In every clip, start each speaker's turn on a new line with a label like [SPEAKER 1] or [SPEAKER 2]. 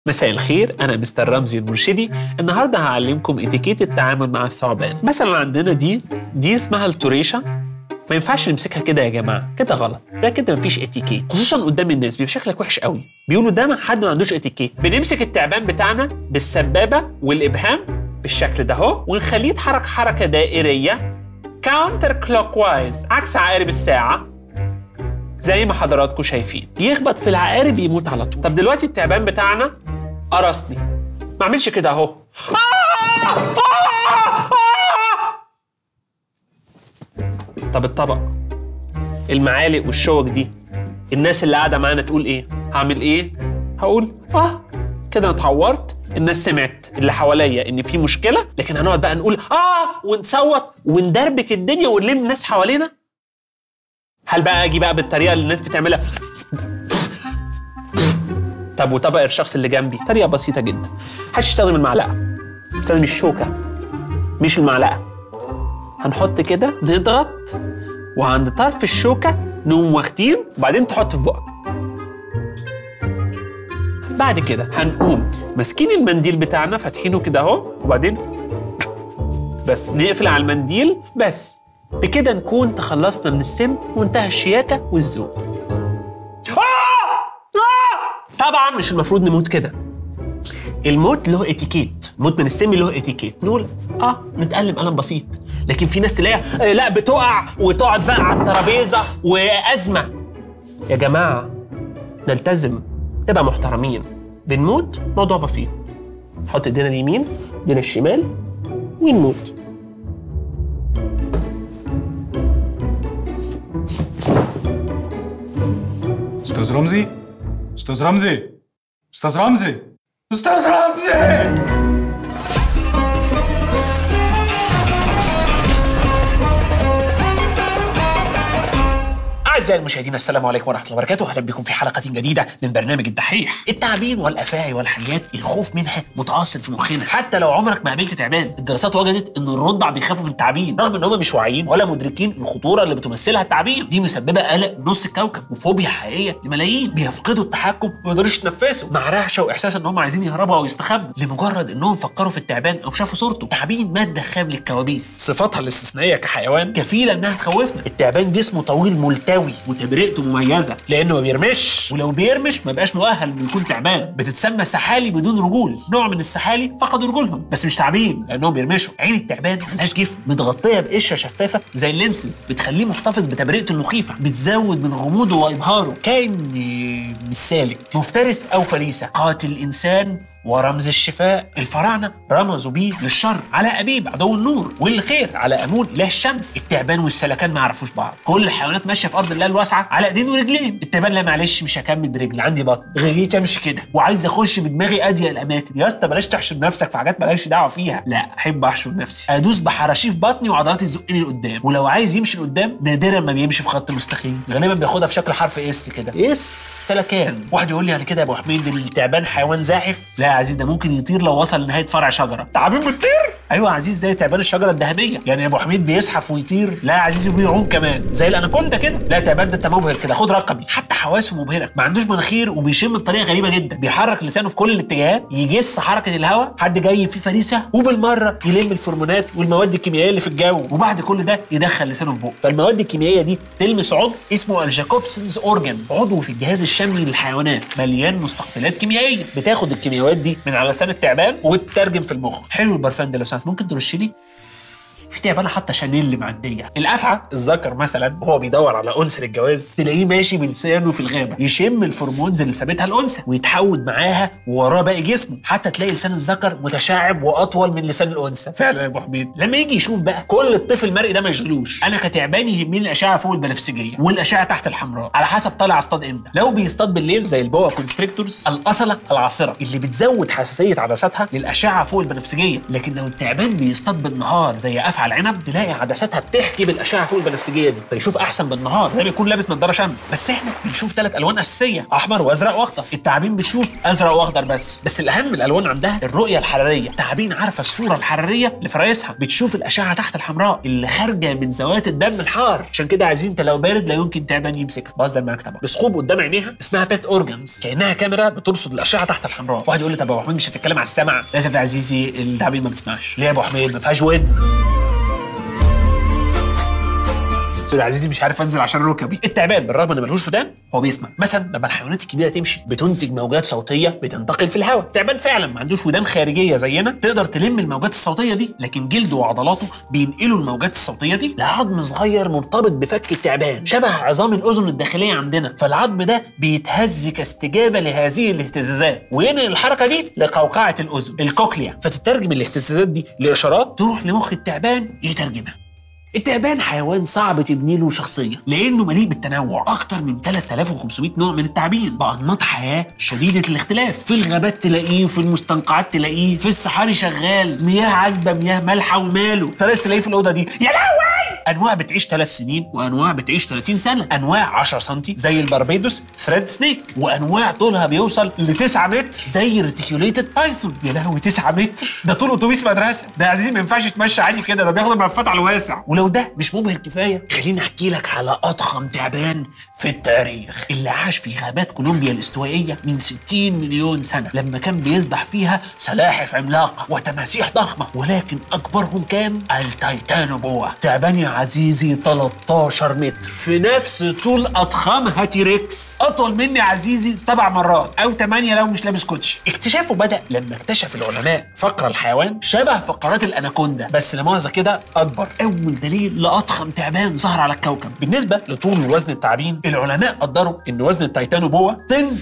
[SPEAKER 1] مساء الخير أنا مستر رمزي المرشدي النهاردة هعلمكم اتيكيت التعامل مع الثعبان مثلا عندنا دي دي اسمها التوريشة ما ينفعش نمسكها كده يا جماعة كده غلط ده كده مفيش اتيكيت خصوصا قدام الناس بيبقى شكلك وحش قوي بيقولوا ده حد ما عندوش اتيكيت بنمسك التعبان بتاعنا بالسبابة والإبهام بالشكل ده اهو ونخليه يتحرك حركة دائرية كاونتر كلوك وايز عكس عقارب الساعة زي ما حضراتكم شايفين يخبط في العقارب يموت على طول طب دلوقتي التعبان بتاعنا قرصني ما اعملش كده اهو طب الطبق المعالق والشوك دي الناس اللي قاعده معانا تقول ايه هعمل ايه هقول اه كده انا اتعورت الناس سمعت اللي حواليا ان في مشكله لكن هنقعد بقى نقول اه ونصوت وندربك الدنيا ونلم الناس حوالينا هل بقى اجي بقى بالطريقه اللي الناس بتعملها طب وطبق الشخص اللي جنبي طريقه بسيطه جدا هتستخدم المعلقه استخدم الشوكه مش المعلقه هنحط كده نضغط وعند طرف الشوكه نقوم واخدين وبعدين تحط في بقك بعد كده هنقوم ماسكين المنديل بتاعنا فاتحينه كده اهو وبعدين بس نقفل على المنديل بس بكده نكون تخلصنا من السم وانتهى الشياكه والذوق طبعا مش المفروض نموت كده الموت له اتيكيت موت من السم له اتيكيت نقول اه نتألم ألم بسيط لكن في ناس تلاقيها آه لا بتقع وتقعد بقى على الترابيزه وازمه يا جماعه نلتزم نبقى محترمين بنموت موضوع بسيط نحط ايدينا اليمين ايدينا الشمال ونموت
[SPEAKER 2] استاذ رمزي استاذ رمزي استاذ رمزي استاذ رمزي
[SPEAKER 1] أعزائي المشاهدين السلام عليكم ورحمة الله وبركاته أهلا بكم في حلقة جديدة من برنامج الدحيح التعابين والأفاعي والحيات الخوف منها متأصل في مخنا حتى لو عمرك ما قابلت تعبان الدراسات وجدت إن الرضع بيخافوا من التعابين رغم إن هم مش واعيين ولا مدركين الخطورة اللي بتمثلها التعابين دي مسببة قلق نص الكوكب وفوبيا حقيقية لملايين بيفقدوا التحكم وما يقدروش يتنفسوا مع رعشة وإحساس إن هم عايزين يهربوا أو يستخبوا لمجرد إنهم فكروا في التعبان أو شافوا صورته تعابين مادة خام للكوابيس صفاتها الاستثنائية كحيوان كفيلة إنها تخوفنا التعبان جسمه طويل ملتوي وتبرئته مميزه لانه ما بيرمش ولو بيرمش ما بقاش مؤهل انه يكون تعبان بتتسمى سحالي بدون رجول نوع من السحالي فقدوا رجولهم بس مش تعابين لانهم بيرمشوا عين التعبان ملهاش جفن متغطيه بقشره شفافه زي اللينسز بتخليه محتفظ بتبرئته المخيفه بتزود من غموضه وابهاره كائن مش سالك مفترس او فريسه قاتل انسان ورمز الشفاء الفراعنه رمزوا بيه للشر على ابيب عدو النور والخير على امون اله الشمس التعبان والسلكان ما يعرفوش بعض كل الحيوانات ماشيه في ارض الله الواسعه على ايدين ورجلين التعبان لا معلش مش هكمل برجلي عندي بطن غليت امشي كده وعايز اخش بدماغي اضيق الاماكن يا اسطى بلاش تحشر نفسك في حاجات مالكش دعوه فيها لا احب احشر نفسي ادوس بحراشيف بطني وعضلاتي تزقني لقدام ولو عايز يمشي لقدام نادرا ما بيمشي في خط مستقيم غالبا بياخدها في شكل حرف اس كده اس سلكان واحد يقول لي يعني كده يا ابو حميد التعبان حيوان زاحف لا يا عزيز ده ممكن يطير لو وصل لنهايه فرع شجره تعابين بتطير ايوه يا عزيز زي تعبان الشجره الذهبيه يعني يا ابو حميد بيزحف ويطير لا يا عزيز وبيعوم كمان زي الاناكوندا كده لا تعبان ده انت مبهر كده خد رقمي حتى حواسه مبهره ما عندوش مناخير وبيشم بطريقه غريبه جدا بيحرك لسانه في كل الاتجاهات يجس حركه الهواء حد جاي فيه فريسه وبالمره يلم الفورمونات والمواد الكيميائيه اللي في الجو وبعد كل ده يدخل لسانه في بقه فالمواد الكيميائيه دي تلمس عضو اسمه الجاكوبسونز اورجان عضو في الجهاز الشمي للحيوانات مليان مستقبلات كيميائيه بتاخد الكيميائيات دي من على لسان التعبان وتترجم في المخ حلو البرفان ده لو سمحت ممكن ترش لي في تعبانه حاطه شانيل معديه الافعى الذكر مثلا وهو بيدور على انثى للجواز تلاقيه ماشي بلسانه في الغابه يشم الفرمونز اللي سابتها الانثى ويتحود معاها ووراه باقي جسمه حتى تلاقي لسان الذكر متشعب واطول من لسان الانثى فعلا يا ابو حميد لما يجي يشوف بقى كل الطفل المرئي ده ما يشغلوش انا كتعبان يهمني الاشعه فوق البنفسجيه والاشعه تحت الحمراء على حسب طالع اصطاد امتى لو بيصطاد بالليل زي البوا كونستريكتورز الاصله العاصره اللي بتزود حساسيه عدساتها للاشعه فوق البنفسجيه لكن لو التعبان بيصطاد بالنهار زي افعى على العنب تلاقي عدساتها بتحكي بالاشعه فوق البنفسجيه دي فيشوف احسن بالنهار زي ما يكون لابس نظاره شمس بس احنا بنشوف ثلاث الوان اساسيه احمر وازرق واخضر التعابين بتشوف ازرق واخضر بس بس الاهم من الالوان عندها الرؤيه الحراريه التعابين عارفه الصوره الحراريه لفرايسها بتشوف الاشعه تحت الحمراء اللي خارجه من ذوات الدم الحار عشان كده عايزين انت لو بارد لا يمكن تعبان يمسك بهزر معاك طبعا بثقوب قدام عينيها اسمها بيت اورجانز كانها كاميرا بترصد الاشعه تحت الحمراء واحد يقول لي طب يا ابو حميد مش هتتكلم على السمع لازم يا عزيزي التعابين ما بتسمعش ليه يا ابو حميد ما فيهاش ود سوري عزيزي مش عارف انزل عشان ركبي التعبان بالرغم ان ملهوش ودان هو بيسمع مثلا لما الحيوانات الكبيره تمشي بتنتج موجات صوتيه بتنتقل في الهواء التعبان فعلا ما عندوش ودان خارجيه زينا تقدر تلم الموجات الصوتيه دي لكن جلده وعضلاته بينقلوا الموجات الصوتيه دي لعظم صغير مرتبط بفك التعبان شبه عظام الاذن الداخليه عندنا فالعظم ده بيتهز كاستجابه لهذه الاهتزازات وينقل الحركه دي لقوقعه الاذن الكوكليا فتترجم الاهتزازات دي لاشارات تروح لمخ التعبان يترجمها التعبان حيوان صعب تبني له شخصيه لانه مليء بالتنوع اكتر من 3500 نوع من التعابين بانماط حياه شديده الاختلاف في الغابات تلاقيه في المستنقعات تلاقيه في الصحاري شغال مياه عذبه مياه مالحه وماله تلاقي تلاقيه في الاوضه دي يا لهوي انواع بتعيش 3 سنين وانواع بتعيش 30 سنه انواع 10 سم زي الباربيدوس ثريد سنيك وانواع طولها بيوصل ل 9 متر زي ريتيكيوليتد بايثون يا لهوي 9 متر ده طول اتوبيس مدرسه ده يا عزيزي ما ينفعش تمشي عادي كده ده بياخد ملفات على الواسع ولو ده مش مبهر كفايه خليني احكي لك على اضخم تعبان في التاريخ اللي عاش في غابات كولومبيا الاستوائيه من 60 مليون سنه لما كان بيسبح فيها سلاحف عملاقه وتماسيح ضخمه ولكن اكبرهم كان التايتانوبوا تعبان يا عزيزي 13 متر في نفس طول اضخامها تيركس اطول مني يا عزيزي سبع مرات او ثمانيه لو مش لابس كوتشي اكتشافه بدا لما اكتشف العلماء فقر الحيوان شبه فقرات الاناكوندا بس لمؤاخذه كده اكبر اول دليل لاضخم تعبان ظهر على الكوكب بالنسبه لطول ووزن التعابين العلماء قدروا ان وزن التايتانوبوا طن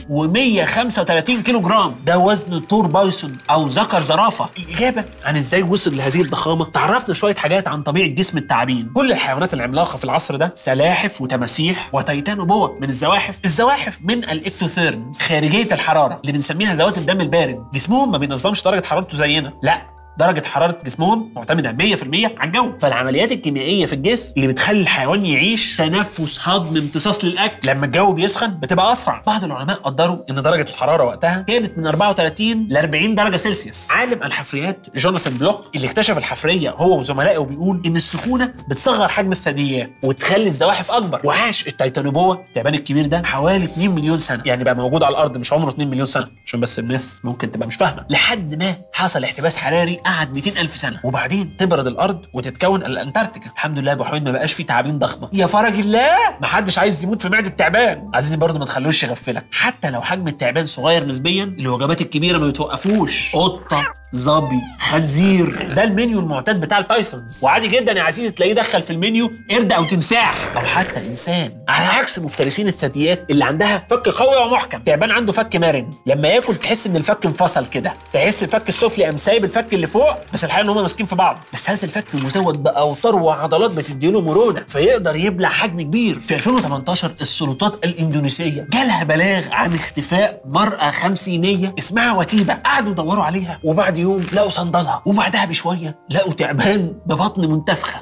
[SPEAKER 1] و135 كيلو جرام ده وزن طور بايسون او ذكر زرافه الاجابه عن ازاي وصل لهذه الضخامه تعرفنا شويه حاجات عن طبيعه جسم التعابين كل الحيوانات العملاقه في العصر ده سلاحف وتماسيح وتيتانوبوا من الزواحف الزواحف من الاكتوثيرمز خارجيه الحراره اللي بنسميها ذوات الدم البارد جسمهم ما بينظمش درجه حرارته زينا لا درجة حرارة جسمهم معتمدة 100% على الجو، فالعمليات الكيميائية في الجسم اللي بتخلي الحيوان يعيش تنفس هضم امتصاص للأكل، لما الجو بيسخن بتبقى أسرع، بعض العلماء قدروا إن درجة الحرارة وقتها كانت من 34 ل 40 درجة سلسيوس، عالم الحفريات جوناثان بلوخ اللي اكتشف الحفرية هو وزملائه بيقول إن السخونة بتصغر حجم الثدييات وتخلي الزواحف أكبر، وعاش التيتانوبوا التعبان الكبير ده حوالي 2 مليون سنة، يعني بقى موجود على الأرض مش عمره 2 مليون سنة، عشان بس الناس ممكن تبقى مش فاهمة، لحد ما حصل احتباس حراري قعد 200 ألف سنة وبعدين تبرد الأرض وتتكون الأنتاركتيكا الحمد لله يا أبو حميد ما بقاش في تعابين ضخمة يا فرج الله ما حدش عايز يموت في معدة تعبان عزيزي برضه ما تخلوش يغفلك حتى لو حجم التعبان صغير نسبيا الوجبات الكبيرة ما بتوقفوش قطة ظبي خنزير ده المنيو المعتاد بتاع البايثونز وعادي جدا يا عزيزي تلاقيه دخل في المنيو قرد او تمساح او حتى انسان على عكس مفترسين الثدييات اللي عندها فك قوي ومحكم تعبان عنده فك مرن لما ياكل تحس ان الفك انفصل كده تحس الفك السفلي قام سايب الفك اللي فوق بس الحقيقه ان هم ماسكين في بعض بس هذا الفك مزود باوتار وعضلات بتديله مرونه فيقدر يبلع حجم كبير في 2018 السلطات الاندونيسيه جالها بلاغ عن اختفاء مراه خمسينيه اسمها وتيبه قعدوا يدوروا عليها وبعد يوم لقوا صندلها وبعدها بشويه لقوا تعبان ببطن منتفخه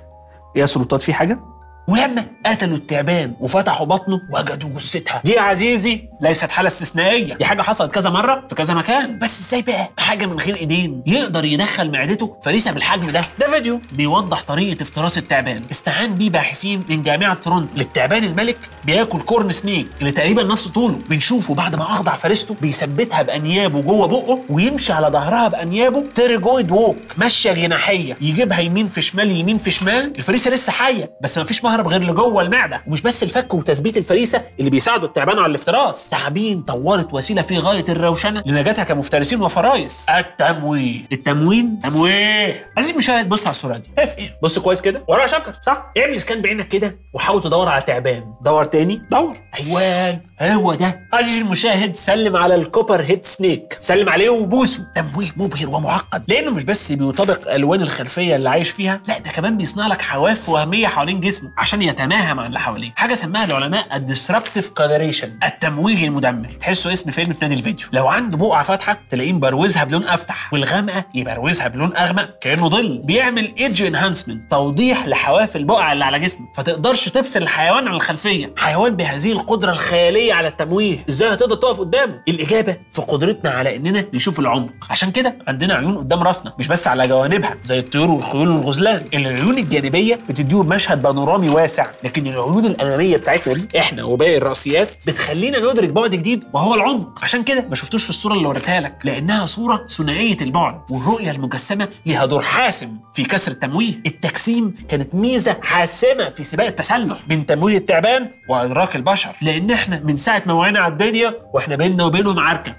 [SPEAKER 1] يا سلطات في حاجه ولما قتلوا التعبان وفتحوا بطنه وجدوا جثتها دي يا عزيزي ليست حاله استثنائيه دي حاجه حصلت كذا مره في كذا مكان بس ازاي بقى حاجه من غير ايدين يقدر يدخل معدته فريسه بالحجم ده ده فيديو بيوضح طريقه افتراس التعبان استعان بيه باحثين من جامعه تورونتو للتعبان الملك بياكل كورن سنيك اللي تقريبا نفس طوله بنشوفه بعد ما اخضع فريسته بيثبتها بانيابه جوه بقه ويمشي على ظهرها بانيابه تيرجويد ووك ماشيه جناحيه يجيبها يمين في شمال يمين في شمال الفريسه لسه حيه بس مفيش مهرب غير لجوه المعده ومش بس الفك وتثبيت الفريسه اللي بيساعدوا التعبان على الافتراس تعابين طورت وسيله في غايه الروشنه لنجاتها كمفترسين وفرايس التموين التموين تمويه عزيزي مشاهد بص على الصوره دي شايف ايه بص كويس كده وراها شكر صح اعمل سكان بعينك كده وحاول تدور على تعبان دور تاني دور ايوان هو ده عزيزي المشاهد سلم على الكوبر هيد سنيك سلم عليه وبوسه تمويه مبهر ومعقد لانه مش بس بيطابق الوان الخلفيه اللي عايش فيها لا ده كمان بيصنع لك حواف وهميه حوالين جسمه عشان يتماهى مع اللي حواليه حاجه سماها العلماء الديسربتيف كولريشن التمويه المدمر تحسه اسم فيلم في نادي الفيديو لو عنده بقعه فاتحه تلاقيه مبروزها بلون افتح والغامقه يبروزها بلون اغمق كانه ظل بيعمل ايدج انهانسمنت توضيح لحواف البقعه اللي على جسمه فتقدرش تفصل الحيوان عن الخلفيه حيوان بهذه القدره الخياليه على التمويه ازاي هتقدر تقف قدامه الاجابه في قدرتنا على اننا نشوف العمق عشان كده عندنا عيون قدام راسنا مش بس على جوانبها زي الطيور والخيول والغزلان العيون الجانبيه بتديهم مشهد بانورامي واسع لكن العيون الاماميه بتاعتنا دي احنا وباقي الراسيات بتخلينا ندرك بعد جديد وهو العمق عشان كده ما شفتوش في الصوره اللي وريتها لك لانها صوره ثنائيه البعد والرؤيه المجسمه ليها دور حاسم في كسر التمويه التجسيم كانت ميزه حاسمه في سباق التسلح بين تمويه التعبان وادراك البشر لان احنا من ساعه ما وعينا على الدنيا واحنا بيننا وبينهم عركه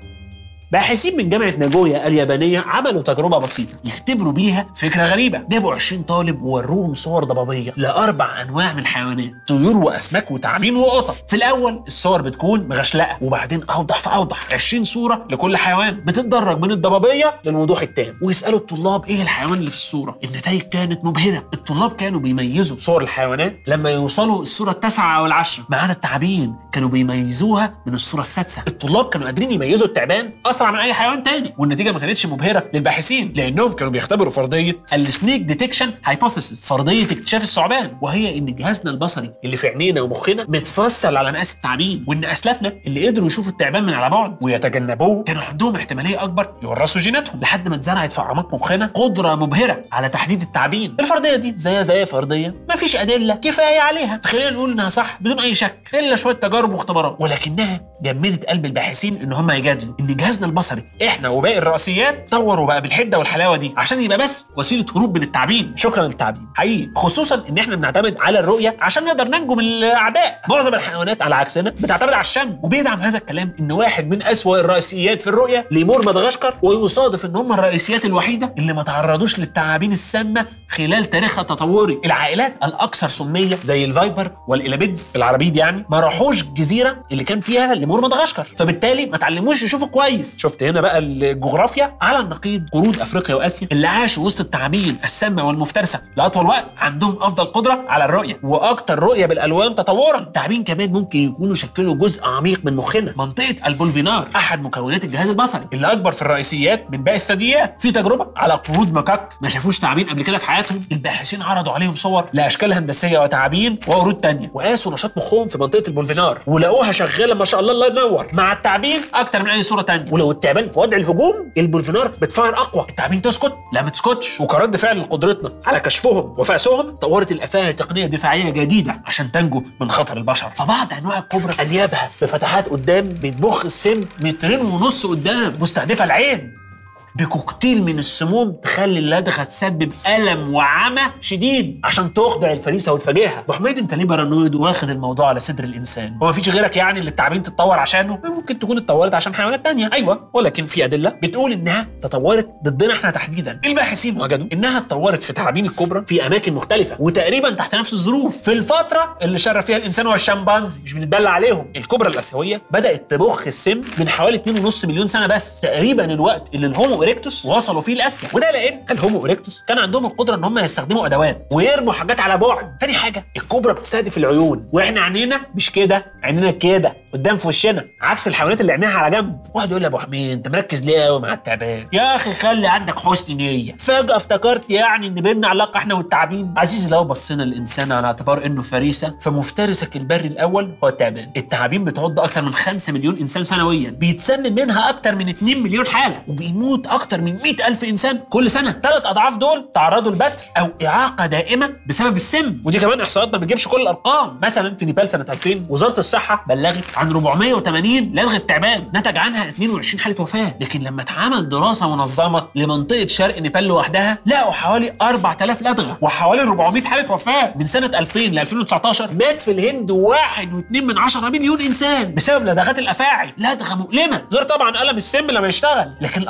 [SPEAKER 1] باحثين من جامعة ناجويا اليابانية عملوا تجربة بسيطة يختبروا بيها فكرة غريبة جابوا 20 طالب ووروهم صور ضبابية لأربع أنواع من الحيوانات طيور وأسماك وتعابين وقطط في الأول الصور بتكون مغشلقة وبعدين أوضح فأوضح 20 صورة لكل حيوان بتتدرج من الضبابية للوضوح التام ويسألوا الطلاب إيه الحيوان اللي في الصورة النتائج كانت مبهرة الطلاب كانوا بيميزوا صور الحيوانات لما يوصلوا الصورة التاسعة أو العشرة ما عدا التعابين كانوا بيميزوها من الصورة السادسة الطلاب كانوا قادرين يميزوا التعبان اسرع من اي حيوان تاني والنتيجه ما كانتش مبهره للباحثين لانهم كانوا بيختبروا فرضيه السنيك ديتكشن هايبوثيسيس فرضيه اكتشاف الثعبان وهي ان جهازنا البصري اللي في عينينا ومخنا متفصل على مقاس التعابين وان اسلافنا اللي قدروا يشوفوا التعبان من على بعد ويتجنبوه كانوا عندهم احتماليه اكبر يورثوا جيناتهم لحد ما اتزرعت في اعماق مخنا قدره مبهره على تحديد التعابين الفرضيه دي زيها زي فرضيه ما فيش ادله كفايه عليها خلينا نقول انها صح بدون اي شك الا شويه تجارب واختبارات ولكنها جمدت قلب الباحثين ان هم يجادلوا ان جهازنا البصري احنا وباقي الراسيات طوروا بقى بالحده والحلاوه دي عشان يبقى بس وسيله هروب من التعبين شكرا للتعبين حقيقي خصوصا ان احنا بنعتمد على الرؤيه عشان نقدر ننجو من الاعداء معظم الحيوانات على عكسنا بتعتمد على الشم وبيدعم هذا الكلام ان واحد من اسوأ الرئيسيات في الرؤيه ليمور مدغشقر ويصادف ان هم الرئيسيات الوحيده اللي ما تعرضوش للتعابين السامه خلال تاريخها التطوري العائلات الاكثر سميه زي الفايبر والإلابيدز العربيد يعني ما راحوش الجزيره اللي كان فيها ليمور مدغشقر فبالتالي ما اتعلموش يشوفوا كويس شفت هنا بقى الجغرافيا على النقيض قرود افريقيا واسيا اللي عاشوا وسط التعابين السامه والمفترسه لاطول وقت عندهم افضل قدره على الرؤيه واكتر رؤيه بالالوان تطورا التعابين كمان ممكن يكونوا شكلوا جزء عميق من مخنا منطقه البولفينار احد مكونات الجهاز البصري اللي اكبر في الرئيسيات من باقي الثدييات في تجربه على قرود مكاك ما شافوش تعابين قبل كده في حياتهم الباحثين عرضوا عليهم صور لاشكال هندسيه وتعابين وقرود تانية وقاسوا نشاط مخهم في منطقه البولفينار ولقوها شغاله ما شاء الله الله ينور مع التعابين اكتر من اي صوره تانية ولو التعبان في وضع الهجوم البولفينار بتفاير اقوى التعابين تسكت لا ما تسكتش وكرد فعل لقدرتنا على كشفهم وفأسهم طورت الافاعي تقنيه دفاعيه جديده عشان تنجو من خطر البشر فبعض انواع الكبرى انيابها بفتحات قدام بتبخ السم مترين ونص قدام مستهدفه العين بكوكتيل من السموم تخلي اللدغه تسبب الم وعمى شديد عشان تخضع الفريسه وتفاجئها ابو حميد انت ليه بارانويد واخد الموضوع على صدر الانسان هو مفيش غيرك يعني اللي التعابين تتطور عشانه ممكن تكون اتطورت عشان حيوانات تانية ايوه ولكن في ادله بتقول انها تطورت ضدنا احنا تحديدا الباحثين وجدوا انها اتطورت في تعابين الكبرى في اماكن مختلفه وتقريبا تحت نفس الظروف في الفتره اللي شرف فيها الانسان والشمبانزي مش بنتدلع عليهم الكبرى الاسيويه بدات تبخ السم من حوالي 2.5 مليون سنه بس تقريبا الوقت اللي الهومو اريكتوس وصلوا فيه لاسيا وده لان الهومو اريكتوس كان عندهم القدره ان هم يستخدموا ادوات ويرموا حاجات على بعد تاني حاجه الكوبرا بتستهدف العيون واحنا عينينا مش كده عينينا كده قدام في وشنا عكس الحيوانات اللي عينيها على جنب واحد يقول لي يا ابو حميد انت مركز ليه قوي مع التعبان يا اخي خلي عندك حسن نيه فجاه افتكرت يعني ان بيننا علاقه احنا والتعابين عزيزي لو بصينا للانسان على اعتبار انه فريسه فمفترسك البري الاول هو التعبان التعابين بتعض اكتر من 5 مليون انسان سنويا بيتسمم منها اكتر من 2 مليون حاله وبيموت اكتر من 100 الف انسان كل سنه ثلاث اضعاف دول تعرضوا لبتر او اعاقه دائمه بسبب السم ودي كمان احصاءات ما بتجيبش كل الارقام مثلا في نيبال سنه 2000 وزاره الصحه بلغت عن 480 لدغه تعبان نتج عنها 22 حاله وفاه لكن لما اتعمل دراسه منظمه لمنطقه شرق نيبال لوحدها لقوا حوالي 4000 لدغه وحوالي 400 حاله وفاه من سنه 2000 ل 2019 مات في الهند 1.2 من 10 مليون انسان بسبب لدغات الافاعي لدغه مؤلمه غير طبعا الم السم لما يشتغل لكن الاخطر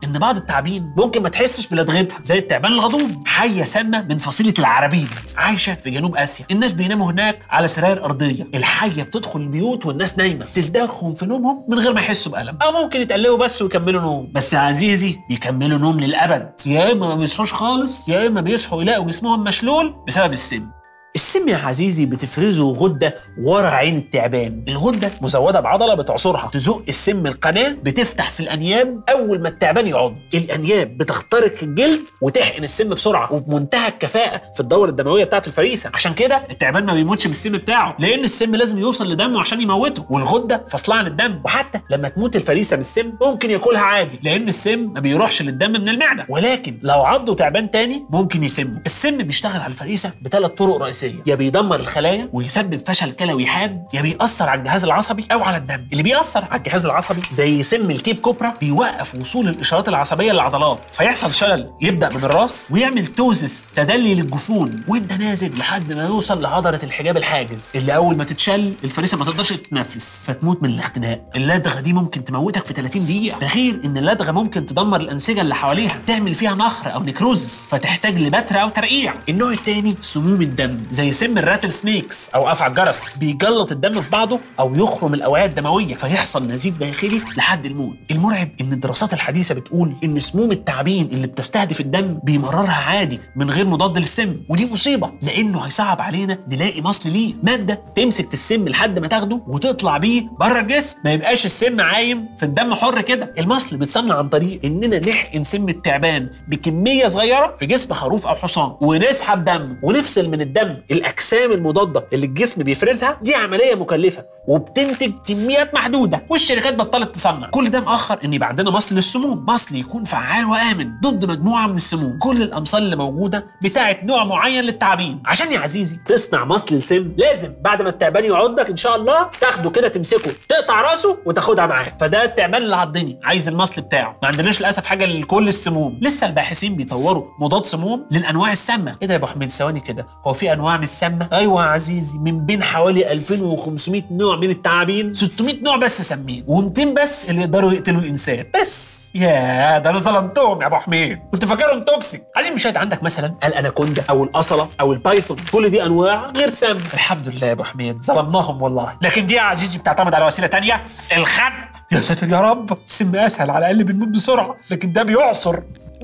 [SPEAKER 1] ان بعض التعابين ممكن ما تحسش بلدغتها زي التعبان الغضوب حيه سامه من فصيله العرابيد عايشه في جنوب اسيا الناس بيناموا هناك على سراير ارضيه الحيه بتدخل البيوت والناس نايمه تلدغهم في نومهم من غير ما يحسوا بالم او ممكن يتقلبوا بس ويكملوا نوم بس يا عزيزي بيكملوا نوم للابد يا اما ما بيصحوش خالص يا اما بيصحوا يلاقوا جسمهم مشلول بسبب السم السم يا عزيزي بتفرزه غده ورا عين التعبان الغده مزوده بعضله بتعصرها تزق السم القناه بتفتح في الانياب اول ما التعبان يعض الانياب بتخترق الجلد وتحقن السم بسرعه وبمنتهى الكفاءه في الدوره الدمويه بتاعه الفريسه عشان كده التعبان ما بيموتش بالسم بتاعه لان السم لازم يوصل لدمه عشان يموته والغده فاصله عن الدم وحتى لما تموت الفريسه بالسم ممكن ياكلها عادي لان السم ما بيروحش للدم من المعده ولكن لو عضه تعبان تاني ممكن يسمه السم بيشتغل على الفريسه بثلاث طرق رئيسيه يا بيدمر الخلايا ويسبب فشل كلوي حاد يا بيأثر على الجهاز العصبي او على الدم اللي بيأثر على الجهاز العصبي زي سم الكيب كوبرا بيوقف وصول الاشارات العصبيه للعضلات فيحصل شلل يبدا من الراس ويعمل توزس تدلي للجفون وانت نازل لحد ما يوصل لعضله الحجاب الحاجز اللي اول ما تتشل الفريسه ما تقدرش تتنفس فتموت من الاختناق اللدغه دي ممكن تموتك في 30 دقيقه ده غير ان اللدغه ممكن تدمر الانسجه اللي حواليها تعمل فيها نخر او نكروزس فتحتاج لبتر او ترقيع النوع الثاني سموم الدم زي سم الراتل سنيكس او افعى الجرس بيجلط الدم في بعضه او يخرم الاوعيه الدمويه فيحصل نزيف داخلي لحد الموت المرعب ان الدراسات الحديثه بتقول ان سموم التعابين اللي بتستهدف الدم بيمررها عادي من غير مضاد للسم ودي مصيبه لانه هيصعب علينا نلاقي مصل ليه ماده تمسك في السم لحد ما تاخده وتطلع بيه بره الجسم ما يبقاش السم عايم في الدم حر كده المصل بيتصنع عن طريق اننا نحقن سم التعبان بكميه صغيره في جسم خروف او حصان ونسحب دم ونفصل من الدم الاجسام المضاده اللي الجسم بيفرزها دي عمليه مكلفه وبتنتج كميات محدوده والشركات بطلت تصنع كل ده مأخر ان يبقى عندنا مصل للسموم مصل يكون فعال وامن ضد مجموعه من السموم كل الامصال اللي موجوده بتاعت نوع معين للتعابين عشان يا عزيزي تصنع مصل السم لازم بعد ما التعبان يعضك ان شاء الله تاخده كده تمسكه تقطع راسه وتاخدها معاك فده التعبان اللي عضني عايز المصل بتاعه ما عندناش للاسف حاجه لكل السموم لسه الباحثين بيطوروا مضاد سموم للانواع السامه ايه ده يا ابو حميد ثواني كده هو في انواع مش سامه ايوه يا عزيزي من بين حوالي 2500 نوع من التعابين 600 نوع بس سامين و200 بس اللي يقدروا يقتلوا الانسان بس يا ده انا ظلمتهم يا ابو حميد كنت فاكرهم توكسيك عايزين مشاهد عندك مثلا الاناكوندا او الاصله او البايثون كل دي انواع غير سامه الحمد لله يا ابو حميد ظلمناهم والله لكن دي يا عزيزي بتعتمد على وسيله تانية الخنق يا ساتر يا رب السم اسهل على الاقل بنموت بسرعه لكن ده بيعصر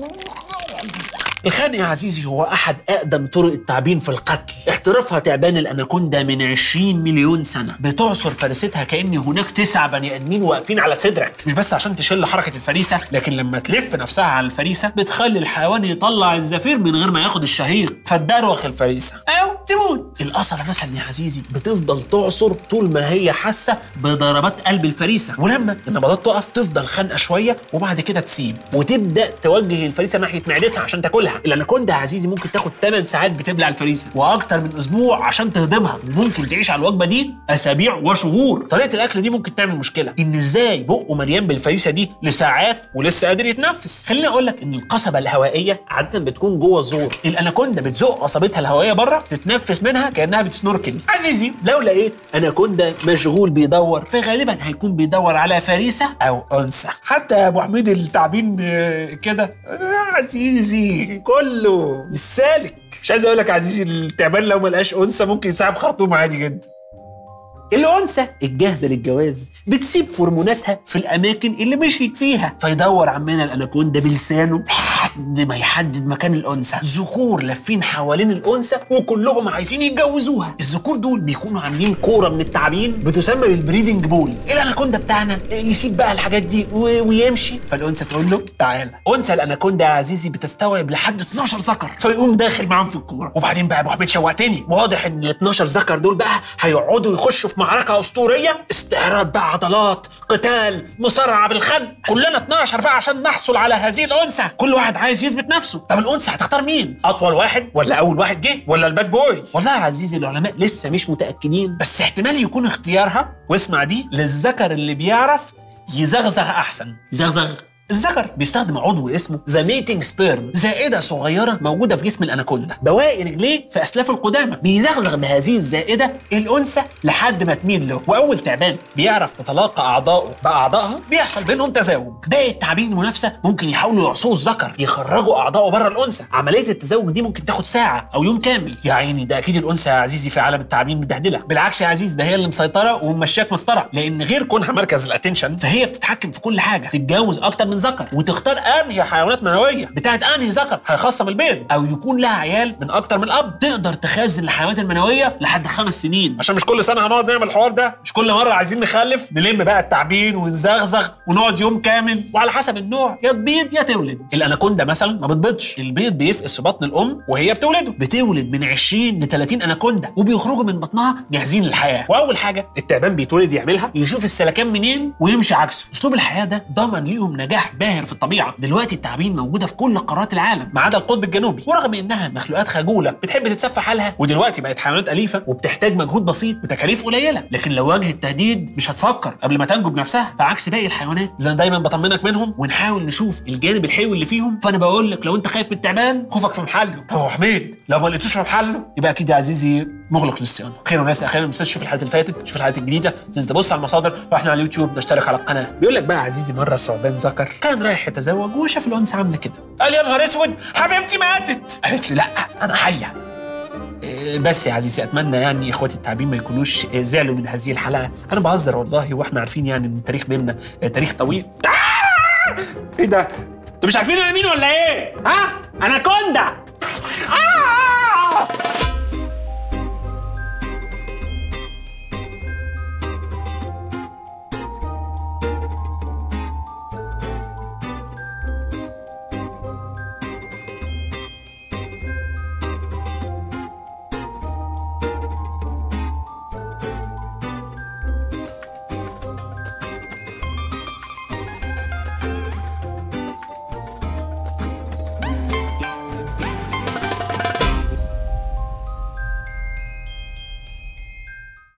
[SPEAKER 1] الخنق يا عزيزي هو أحد أقدم طرق التعبين في القتل احترافها تعبان الأناكوندا من 20 مليون سنة بتعصر فريستها كأن هناك تسع بني آدمين واقفين على صدرك مش بس عشان تشل حركة الفريسة لكن لما تلف نفسها على الفريسة بتخلي الحيوان يطلع الزفير من غير ما ياخد الشهيق فتدروخ الفريسة أو تموت الأصلة مثلا يا عزيزي بتفضل تعصر طول ما هي حاسة بضربات قلب الفريسة ولما النبضات تقف تفضل خانقة شوية وبعد كده تسيب وتبدأ توجه الفريسة ناحية معدتها عشان تاكلها الاناكوندا يا عزيزي ممكن تاخد 8 ساعات بتبلع الفريسه واكتر من اسبوع عشان تهضمها وممكن تعيش على الوجبه دي اسابيع وشهور طريقه الاكل دي ممكن تعمل مشكله ان ازاي بقه مليان بالفريسه دي لساعات ولسه قادر يتنفس خليني اقول لك ان القصبه الهوائيه عاده بتكون جوه الزور الاناكوندا بتزق قصبتها الهوائيه بره تتنفس منها كانها بتسنوركل عزيزي لو لقيت اناكوندا مشغول بيدور فغالبا هيكون بيدور على فريسه او انثى حتى يا ابو حميد التعبين آه، كده آه، عزيزي كله مش سالك مش عايز اقول لك يا عزيزي التعبان لو ما لقاش انثى ممكن يسحب خرطوم عادي جدا الأنثى الجاهزة للجواز بتسيب هرموناتها في الأماكن اللي مشيت فيها فيدور عمنا الأناكوندا بلسانه لحد ما يحدد مكان الأنثى ذكور لافين حوالين الأنثى وكلهم عايزين يتجوزوها الذكور دول بيكونوا عاملين كورة من التعابين بتسمى بالبريدنج بول الأناكوندا بتاعنا يسيب بقى الحاجات دي و- ويمشي فالأنثى تقول له تعالى أنثى الأناكوندا يا عزيزي بتستوعب لحد 12 ذكر فيقوم داخل معاهم في الكورة وبعدين بقى يا أبو حميد شوقتني واضح إن ال 12 ذكر دول بقى هيقعدوا يخشوا في معركة أسطورية استعراض بقى عضلات قتال مصارعة بالخنق كلنا 12 بقى عشان نحصل على هذه الأنثى كل واحد عايز يثبت نفسه طب الأنثى هتختار مين أطول واحد ولا أول واحد جه ولا الباد بوي والله يا عزيزي العلماء لسه مش متأكدين بس احتمال يكون اختيارها واسمع دي للذكر اللي بيعرف يزغزغ أحسن يزغزغ الذكر بيستخدم عضو اسمه ذا ميتنج سبيرم زائده صغيره موجوده في جسم الاناكوندا بواقي رجليه في اسلاف القدامى بيزغزغ بهذه الزائده الانثى لحد ما تميل له واول تعبان بيعرف تتلاقى اعضائه باعضائها بيحصل بينهم تزاوج باقي التعابين المنافسه ممكن يحاولوا يعصوا الذكر يخرجوا اعضائه بره الانثى عمليه التزاوج دي ممكن تاخد ساعه او يوم كامل يا عيني ده اكيد الانثى يا عزيزي في عالم التعابين متبهدله بالعكس يا عزيز ده هي اللي مسيطره وممشياك مسطره لان غير كونها مركز الاتنشن فهي بتتحكم في كل حاجه تتجوز اكتر من ذكر وتختار انهي حيوانات منويه بتاعت انهي ذكر هيخصم البيض او يكون لها عيال من اكتر من اب تقدر تخزن الحيوانات المنويه لحد خمس سنين عشان مش كل سنه هنقعد نعمل الحوار ده مش كل مره عايزين نخلف نلم بقى التعبين ونزغزغ ونقعد يوم كامل وعلى حسب النوع يا تبيض يا تولد الاناكوندا مثلا ما بتبيضش البيض بيفقس في بطن الام وهي بتولده بتولد من 20 ل 30 اناكوندا وبيخرجوا من بطنها جاهزين للحياه واول حاجه التعبان بيتولد يعملها يشوف السلكان منين ويمشي عكسه اسلوب الحياه ده ضمن ليهم نجاح باهر في الطبيعه دلوقتي التعابين موجوده في كل قارات العالم ما عدا القطب الجنوبي ورغم انها مخلوقات خجوله بتحب تتسفى حالها ودلوقتي بقت حيوانات اليفه وبتحتاج مجهود بسيط وتكاليف قليله لكن لو واجهت تهديد مش هتفكر قبل ما تنجو بنفسها بعكس باقي الحيوانات اللي انا دايما بطمنك منهم ونحاول نشوف الجانب الحلو اللي فيهم فانا بقول لك لو انت خايف من التعبان خوفك في محله طب يا حميد لو ما لقيتوش في محله يبقى اكيد يا عزيزي مغلق للصيانه خير والناس اخيرا ما تنساش تشوف الحلقات اللي فاتت تشوف الحلقات الجديده تنزل تبص على المصادر واحنا على اليوتيوب نشترك على القناه بيقول لك بقى يا عزيزي مره ثعبان ذكر كان رايح يتزوج وشاف الانثى عامله كده قال يا نهار اسود حبيبتي ماتت قالت له لا انا حيه إيه، بس يا عزيزي اتمنى يعني اخواتي التعبين ما يكونوش إيه، زعلوا من هذه الحلقه انا بهزر والله واحنا عارفين يعني ان التاريخ بيننا آه، تاريخ طويل آه! ايه ده انتوا مش عارفين انا مين ولا ايه ها انا كوندا